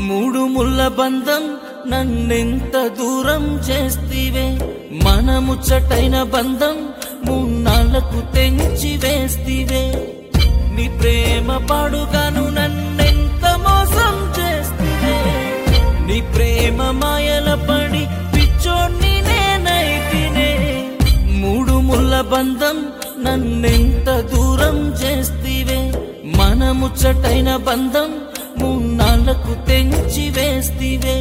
మూడు ముళ్ళ బంధం నన్నెంత దూరం చేస్తివే మన ముచ్చటైన బంధం మూన్నాళ్లకు తెంచి వేస్తివే నీ ప్రేమ పాడుగాను నన్నెంత మోసం చేస్తివే నీ ప్రేమ మాయల పడి పిచ్చోణ్ణి నేనైతినే మూడు ముళ్ళ బంధం నన్నెంత దూరం చేస్తివే మన ముచ్చటైన బంధం మూన్నాళ్లకు తెంచి వేస్తివే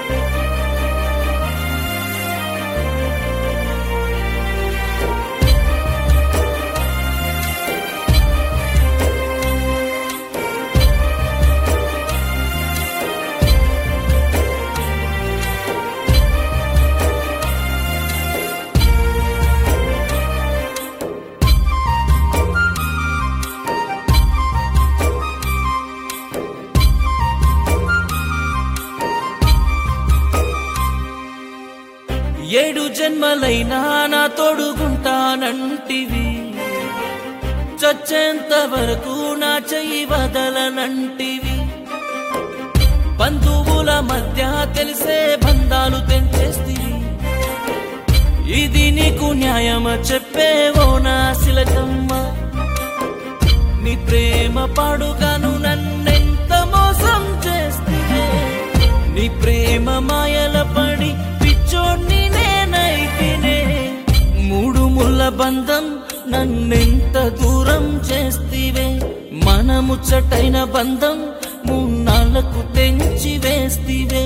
ఏడు జన్మలైనా నా తోడుగుంటానంటివి చచ్చేంత వరకు నా చెయ్యి వదలనంటివి బంధువుల మధ్య తెలిసే బంధాలు తెంచేస్తివి ఇది నీకు న్యాయమ చెప్పేవో నా శిలకమ్మ నీ ప్రేమ పాడుగాను నన్నెంత మోసం చేస్తే నీ ప్రేమ మాయల పడి పిచ్చోణ్ణి నేనైతినే మూడు ముళ్ళ బంధం నన్నెంత దూరం చేస్తివే మన ముచ్చటైన బంధం మూన్నాళ్లకు తెంచి వేస్తివే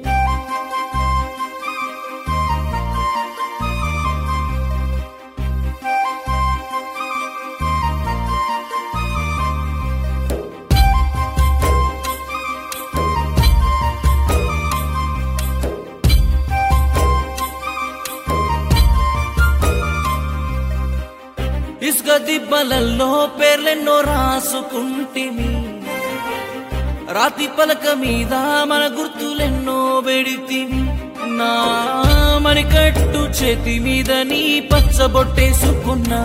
ఇసుక దిబ్బలల్లో పేర్లెన్నో రాసుకుంటిమి రాతి పలక మీద మన గుర్తులెన్నో పెడితివి నా మణికట్టు చేతి మీద నీ పచ్చబొట్టేసుకున్నా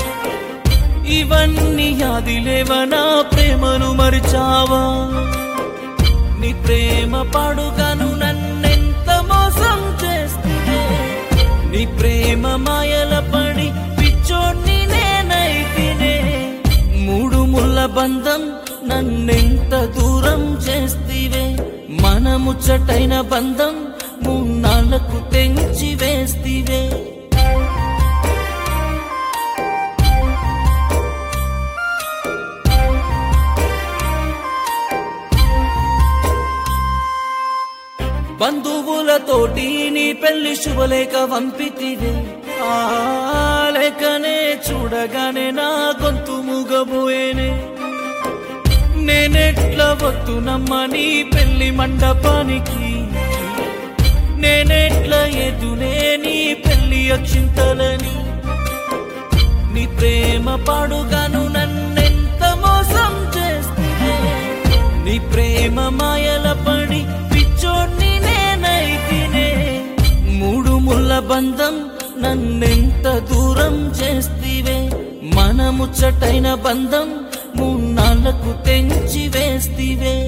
ఇవన్నీ యాదిలేవనా ప్రేమను మరిచావా నీ ప్రేమ పాడుగాను నన్నెంత మోసం చేస్తే నీ ప్రేమ మాయల పడి పిచ్చోణ్ణి నేనైతినే మూడు ముళ్ళ బంధం నన్నెంత దూరం చేస్తివే మన ముచ్చటైన బంధం మూన్నాళ్లకు తెంచి వేస్తివే బంధువులతోటి నీ పెళ్లి శుభలేఖ పంపితివే ఆ లేఖనే చూడగానే నా గొంతు మూగబోయేనే నేనెట్లా వద్దునమ్మ నీ పెళ్లి మండపానికి నేనెట్లా ఎదునే నీ పెళ్లి అక్షింతలని నీ ప్రేమ పాడుగాను నన్నెంత మోసం చేస్తే నీ ప్రేమ మాయల పడి పిచ్చోణ్ణి నేనైతినే మూడు ముళ్ళ బంధం నన్నెంత దూరం చేస్తివే మన ముచ్చటైన బంధం మూన్నాళ్లకు తెంచి వేస్తివే